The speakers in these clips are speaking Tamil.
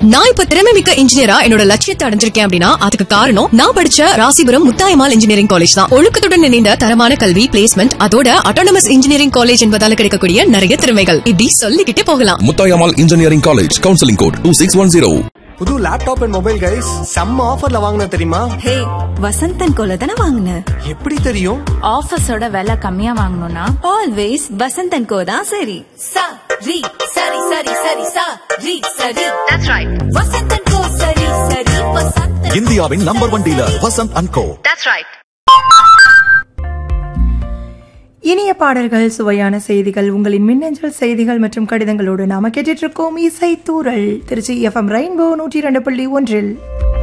நான் இப்ப திறமை மிக்க இன்ஜினியரா என்னோட லட்சியத்தை அடைஞ்சிருக்கேன் அப்படின்னா அதுக்கு காரணம் நான் படிச்ச ராசிபுரம் முத்தாயமால் இன்ஜினியரிங் காலேஜ் தான் ஒழுக்கத்துடன் இணைந்த தரமான கல்வி பிளேஸ்மெண்ட் அதோட அட்டானமஸ் இன்ஜினியரிங் காலேஜ் என்பதால கிடைக்கக்கூடிய நிறைய திறமைகள் இப்படி சொல்லிக்கிட்டே போகலாம் Muthayammal engineering college counselling code two six one zero புது லேப்டாப் அண்ட் மொபைல் கைஸ் செம்ம ஆஃபர்ல வாங்கின தெரியுமா ஹே வசந்தன் கோல தானே வாங்கின எப்படி தெரியும் ஆஃபீஸோட விலை கம்மியா வாங்கணும்னா ஆல்வேஸ் வசந்தன் கோ தான் சரி sa ri sari sari sari sa ri sari that's right vasantan ko sari sari vasantan இந்தியாவின் number one dealer Vasanth and Co that's right இனிய பாடல்கள் சுவையான செய்திகள் உங்களின் மின்னஞ்சல் செய்திகள் மற்றும் கடிதங்களோடு நாம கேட்டுட்டு இருக்கோம் இசை தூரல் திருச்சி எஃப்எம் ரெயின்போ நூற்றி ரெண்டு புள்ளி ஒன்றில்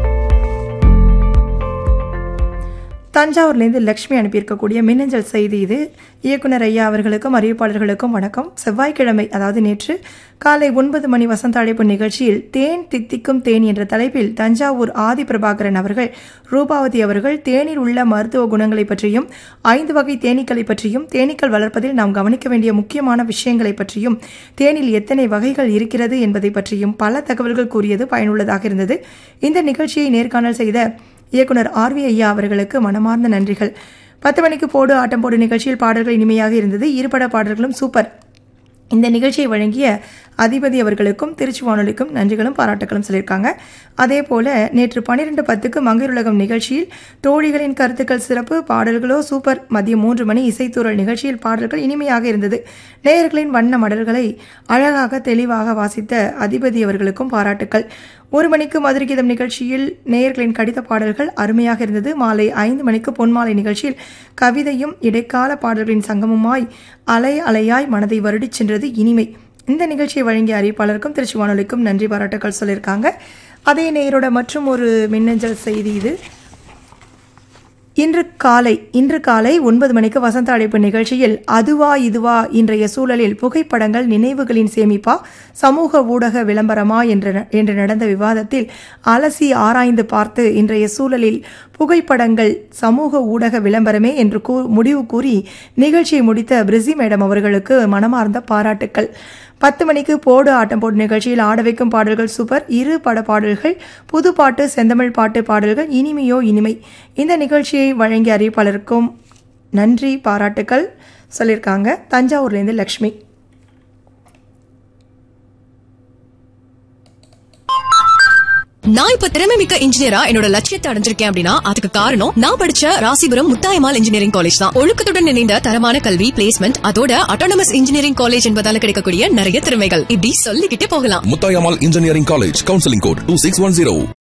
தஞ்சாவூர்லேருந்து லக்ஷ்மி அனுப்பியிருக்கக்கூடிய மின்னஞ்சல் செய்தி இது இயக்குனர் ஐயா அவர்களுக்கும் அறிவிப்பாளர்களுக்கும் வணக்கம் செவ்வாய்க்கிழமை அதாவது நேற்று காலை ஒன்பது மணி வசந்த அழைப்பு நிகழ்ச்சியில் தேன் தித்திக்கும் தேன் என்ற தலைப்பில் தஞ்சாவூர் ஆதி பிரபாகரன் அவர்கள் ரூபாவதி அவர்கள் தேனில் உள்ள மருத்துவ குணங்களை பற்றியும் ஐந்து வகை தேனீக்களை பற்றியும் தேனீக்கள் வளர்ப்பதில் நாம் கவனிக்க வேண்டிய முக்கியமான விஷயங்களை பற்றியும் தேனில் எத்தனை வகைகள் இருக்கிறது என்பதை பற்றியும் பல தகவல்கள் கூறியது பயனுள்ளதாக இருந்தது இந்த நிகழ்ச்சியை நேர்காணல் செய்த இயக்குனர் ஆர் வி ஐயா அவர்களுக்கு மனமார்ந்த நன்றிகள் பத்து மணிக்கு போடு ஆட்டம் போடு நிகழ்ச்சியில் பாடல்கள் இனிமையாக இருந்தது இருபட பாடல்களும் சூப்பர் இந்த நிகழ்ச்சியை வழங்கிய அதிபதி அவர்களுக்கும் திருச்சி வானொலிக்கும் நன்றிகளும் பாராட்டுகளும் சொல்லியிருக்காங்க அதே போல நேற்று பன்னிரெண்டு பத்துக்கு மங்கையுலகம் நிகழ்ச்சியில் தோழிகளின் கருத்துக்கள் சிறப்பு பாடல்களோ சூப்பர் மதியம் மூன்று மணி இசைத்தூரல் நிகழ்ச்சியில் பாடல்கள் இனிமையாக இருந்தது நேயர்களின் வண்ண மடல்களை அழகாக தெளிவாக வாசித்த அதிபதி அவர்களுக்கும் பாராட்டுக்கள் ஒரு மணிக்கு மதுரைகீதம் நிகழ்ச்சியில் நேயர்களின் கடித பாடல்கள் அருமையாக இருந்தது மாலை ஐந்து மணிக்கு பொன்மாலை நிகழ்ச்சியில் கவிதையும் இடைக்கால பாடல்களின் சங்கமுமாய் அலை அலையாய் மனதை வருடிச் சென்றது இனிமை இந்த நிகழ்ச்சியை வழங்கிய அறிவிப்பாளருக்கும் திருச்சி வானொலிக்கும் நன்றி பாராட்டுக்கள் சொல்லியிருக்காங்க அதே நேயரோட மற்றும் ஒரு மின்னஞ்சல் செய்தி இது இன்று காலை இன்று காலை ஒன்பது மணிக்கு வசந்த அழைப்பு நிகழ்ச்சியில் அதுவா இதுவா இன்றைய சூழலில் புகைப்படங்கள் நினைவுகளின் சேமிப்பா சமூக ஊடக விளம்பரமா என்ற என்று நடந்த விவாதத்தில் அலசி ஆராய்ந்து பார்த்து இன்றைய சூழலில் புகைப்படங்கள் சமூக ஊடக விளம்பரமே என்று கூ முடிவு கூறி நிகழ்ச்சியை முடித்த பிரிசி மேடம் அவர்களுக்கு மனமார்ந்த பாராட்டுக்கள் பத்து மணிக்கு போடு ஆட்டம் போடு நிகழ்ச்சியில் ஆட வைக்கும் பாடல்கள் சூப்பர் இரு பட பாடல்கள் புது பாட்டு செந்தமிழ் பாட்டு பாடல்கள் இனிமையோ இனிமை இந்த நிகழ்ச்சியை வழங்கிய அறிவிப்பாளருக்கும் நன்றி பாராட்டுக்கள் சொல்லியிருக்காங்க தஞ்சாவூர்லேருந்து லக்ஷ்மி நான் இப்ப திறமை மிக்க இன்ஜினியரா என்னோட லட்சியத்தை அடைஞ்சிருக்கேன் அப்படின்னா அதுக்கு காரணம் நான் படிச்ச ராசிபுரம் முத்தாயமால் இன்ஜினியரிங் காலேஜ் தான் ஒழுக்கத்துடன் இணைந்த தரமான கல்வி பிளேஸ்மெண்ட் அதோட அட்டானமஸ் இன்ஜினியரிங் காலேஜ் என்பதால கிடைக்கக்கூடிய நிறைய திறமைகள் இப்படி சொல்லிக்கிட்டே போகலாம் Muthayammal engineering college counselling code two six one zero